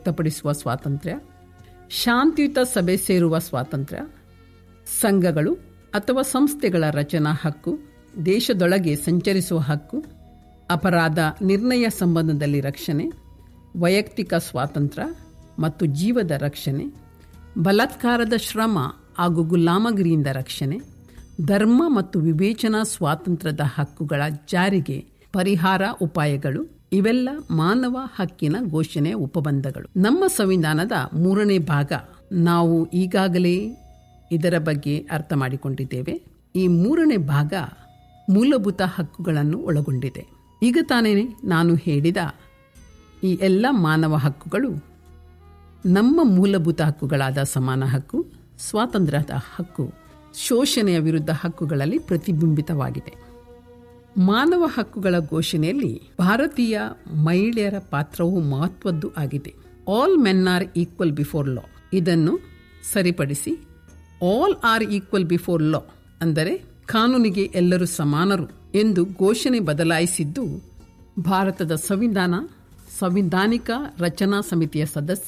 ವ್ಯಕ್ತಪಡಿಸುವ ಸ್ವಾತಂತ್ರ್ಯ ಶಾಂತಿಯುತ ಸಭೆ ಸೇರುವ ಸ್ವಾತಂತ್ರ್ಯ ಸಂಘಗಳು ಅಥವಾ ಸಂಸ್ಥೆಗಳ ರಚನಾ ಹಕ್ಕು ದೇಶದೊಳಗೆ ಸಂಚರಿಸುವ ಹಕ್ಕು ಅಪರಾಧ ನಿರ್ಣಯ ಸಂಬಂಧದಲ್ಲಿ ರಕ್ಷಣೆ ವೈಯಕ್ತಿಕ ಸ್ವಾತಂತ್ರ್ಯ ಮತ್ತು ಜೀವದ ರಕ್ಷಣೆ ಬಲಾತ್ಕಾರದ ಶ್ರಮ ಹಾಗೂ ಗುಲಾಮಗಿರಿಯಿಂದ ರಕ್ಷಣೆ ಧರ್ಮ ಮತ್ತು ವಿವೇಚನಾ ಸ್ವಾತಂತ್ರ್ಯದ ಹಕ್ಕುಗಳ ಜಾರಿಗೆ ಪರಿಹಾರ ಉಪಾಯಗಳು ಇವೆಲ್ಲ ಮಾನವ ಹಕ್ಕಿನ ಘೋಷಣೆಯ ಉಪಬಂಧಗಳು ನಮ್ಮ ಸಂವಿಧಾನದ ಮೂರನೇ ಭಾಗ ನಾವು ಈಗಾಗಲೇ ಇದರ ಬಗ್ಗೆ ಅರ್ಥ ಮಾಡಿಕೊಂಡಿದ್ದೇವೆ ಈ ಮೂರನೇ ಭಾಗ ಮೂಲಭೂತ ಹಕ್ಕುಗಳನ್ನು ಒಳಗೊಂಡಿದೆ ಈಗ ತಾನೇ ನಾನು ಹೇಳಿದ ಈ ಎಲ್ಲ ಮಾನವ ಹಕ್ಕುಗಳು ನಮ್ಮ ಮೂಲಭೂತ ಹಕ್ಕುಗಳಾದ ಸಮಾನ ಹಕ್ಕು ಸ್ವಾತಂತ್ರ್ಯದ ಹಕ್ಕು ಶೋಷಣೆಯ ವಿರುದ್ಧ ಹಕ್ಕುಗಳಲ್ಲಿ ಪ್ರತಿಬಿಂಬಿತವಾಗಿದೆ ಮಾನವ ಹಕ್ಕುಗಳ ಘೋಷಣೆಯಲ್ಲಿ ಭಾರತೀಯ ಮಹಿಳೆಯರ ಪಾತ್ರವು ಮಹತ್ವದ್ದು ಆಗಿದೆ all men are equal before law ಇದನ್ನು ಸರಿಪಡಿಸಿ all are equal before law ಅಂದರೆ ಕಾನೂನಿಗೆ ಎಲ್ಲರೂ ಸಮಾನರು ಎಂದು ಘೋಷಣೆ ಬದಲಾಯಿಸಿದ್ದು ಭಾರತದ ಸಂವಿಧಾನ ಸಂವಿಧಾನಿಕ ರಚನಾ ಸಮಿತಿಯ ಸದಸ್ಯ